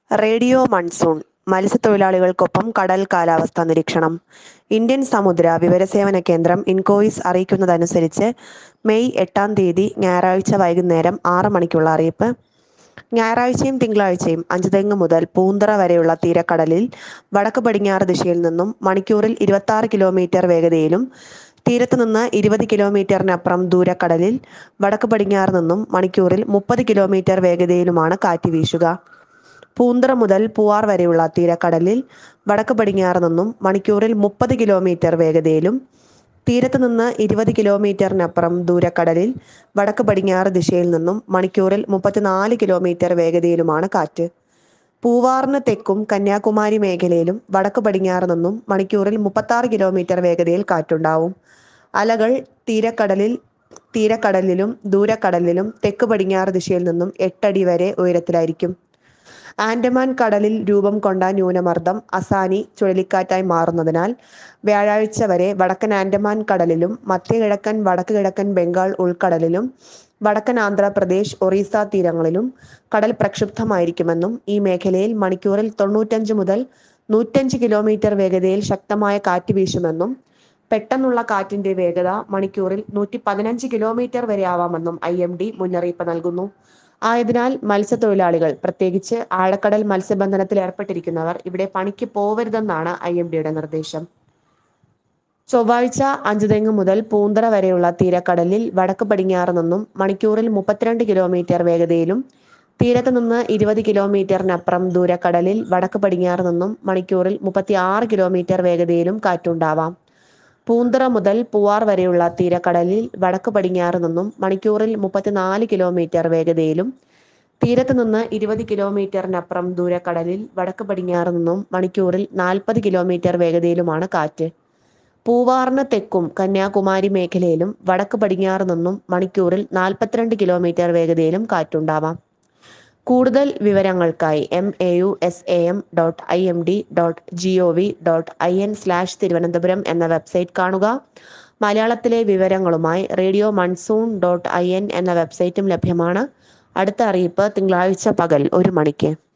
radio monsoon മത്സ്യത്തൊഴിലാളികൾക്കൊപ്പം കടൽ കാലാവസ്ഥാ നിരീക്ഷണം ഇന്ത്യൻ സമുദ്ര വിവരസേവന കേന്ദ്രം ഇൻകോയിസ് അറിയിക്കുന്നതനുസരിച്ച് മെയ് എട്ടാം തീയതി ഞായറാഴ്ച വൈകുന്നേരം ആറ് മണിക്കുള്ള അറിയിപ്പ് ഞായറാഴ്ചയും തിങ്കളാഴ്ചയും അഞ്ചുതെങ്ങ് മുതൽ പൂന്തറ വരെയുള്ള തീരക്കടലിൽ വടക്ക് പടിഞ്ഞാറ് ദിശയിൽ നിന്നും മണിക്കൂറിൽ ഇരുപത്തി കിലോമീറ്റർ വേഗതയിലും തീരത്ത് നിന്ന് ഇരുപത് കിലോമീറ്ററിനപ്പുറം ദൂരക്കടലിൽ വടക്ക് പടിഞ്ഞാറ് നിന്നും മണിക്കൂറിൽ മുപ്പത് കിലോമീറ്റർ വേഗതയിലുമാണ് കാറ്റ് വീശുക പൂന്തറ മുതൽ പൂവാർ വരെയുള്ള തീരക്കടലിൽ വടക്ക് പടിഞ്ഞാറ് നിന്നും മണിക്കൂറിൽ മുപ്പത് കിലോമീറ്റർ വേഗതയിലും തീരത്ത് നിന്ന് ഇരുപത് കിലോമീറ്ററിനപ്പുറം ദൂരക്കടലിൽ വടക്ക് പടിഞ്ഞാറ് ദിശയിൽ നിന്നും മണിക്കൂറിൽ മുപ്പത്തിനാല് കിലോമീറ്റർ വേഗതയിലുമാണ് കാറ്റ് പൂവാറിന് തെക്കും കന്യാകുമാരി മേഖലയിലും വടക്ക് പടിഞ്ഞാറ് നിന്നും മണിക്കൂറിൽ മുപ്പത്താറ് കിലോമീറ്റർ വേഗതയിൽ കാറ്റുണ്ടാവും അലകൾ തീരക്കടലിൽ തീരക്കടലിലും ദൂരക്കടലിലും തെക്ക് പടിഞ്ഞാറ് ദിശയിൽ നിന്നും എട്ടടി വരെ ഉയരത്തിലായിരിക്കും ആൻഡമാൻ കടലിൽ രൂപം കൊണ്ട ന്യൂനമർദ്ദം അസാനി ചുഴലിക്കാറ്റായി മാറുന്നതിനാൽ വ്യാഴാഴ്ച വരെ വടക്കൻ ആൻഡമാൻ കടലിലും മധ്യകിഴക്കൻ വടക്ക് കിഴക്കൻ ബംഗാൾ ഉൾക്കടലിലും വടക്കൻ ആന്ധ്രാപ്രദേശ് ഒറീസ തീരങ്ങളിലും കടൽ പ്രക്ഷുബ്ധമായിരിക്കുമെന്നും ഈ മേഖലയിൽ മണിക്കൂറിൽ തൊണ്ണൂറ്റഞ്ച് മുതൽ നൂറ്റഞ്ച് കിലോമീറ്റർ വേഗതയിൽ ശക്തമായ കാറ്റ് വീശുമെന്നും പെട്ടെന്നുള്ള കാറ്റിന്റെ വേഗത മണിക്കൂറിൽ നൂറ്റി പതിനഞ്ച് കിലോമീറ്റർ വരെ ആവാമെന്നും ഐ എം ഡി മുന്നറിയിപ്പ് നൽകുന്നു ആയതിനാൽ മത്സ്യത്തൊഴിലാളികൾ പ്രത്യേകിച്ച് ആഴക്കടൽ മത്സ്യബന്ധനത്തിൽ ഏർപ്പെട്ടിരിക്കുന്നവർ ഇവിടെ പണിക്ക് പോവരുതെന്നാണ് ഐ എം ഡിയുടെ നിർദ്ദേശം ചൊവ്വാഴ്ച അഞ്ചുതെങ്ങ് മുതൽ പൂന്തറ വരെയുള്ള തീരക്കടലിൽ വടക്ക് പടിഞ്ഞാറ് നിന്നും മണിക്കൂറിൽ മുപ്പത്തിരണ്ട് കിലോമീറ്റർ വേഗതയിലും തീരത്ത് നിന്ന് ഇരുപത് കിലോമീറ്ററിനപ്പുറം ദൂരക്കടലിൽ വടക്ക് പടിഞ്ഞാറ് നിന്നും മണിക്കൂറിൽ മുപ്പത്തി ആറ് കിലോമീറ്റർ വേഗതയിലും കാറ്റുണ്ടാവാം പൂന്തറ മുതൽ പൂവാർ വരെയുള്ള തീരക്കടലിൽ വടക്ക് പടിഞ്ഞാറ് നിന്നും മണിക്കൂറിൽ മുപ്പത്തിനാല് കിലോമീറ്റർ വേഗതയിലും തീരത്ത് നിന്ന് ഇരുപത് കിലോമീറ്ററിനപ്പുറം ദൂരക്കടലിൽ വടക്ക് പടിഞ്ഞാറ് നിന്നും മണിക്കൂറിൽ നാൽപ്പത് കിലോമീറ്റർ വേഗതയിലുമാണ് കാറ്റ് പൂവാറിന് തെക്കും കന്യാകുമാരി മേഖലയിലും വടക്ക് പടിഞ്ഞാറ് നിന്നും മണിക്കൂറിൽ നാൽപ്പത്തിരണ്ട് കിലോമീറ്റർ വേഗതയിലും കാറ്റുണ്ടാവാം കൂടുതൽ വിവരങ്ങൾക്കായി M A U S A M dot I M D dot G O V dot I N slash Thiruvananthapuram എന്ന വെബ്സൈറ്റ് കാണുക മലയാളത്തിലെ വിവരങ്ങളുമായി radio monsoon dot I N എന്ന വെബ്സൈറ്റും ലഭ്യമാണ് അടുത്ത അറിയിപ്പ് തിങ്കളാഴ്ച പകൽ ഒരു മണിക്ക്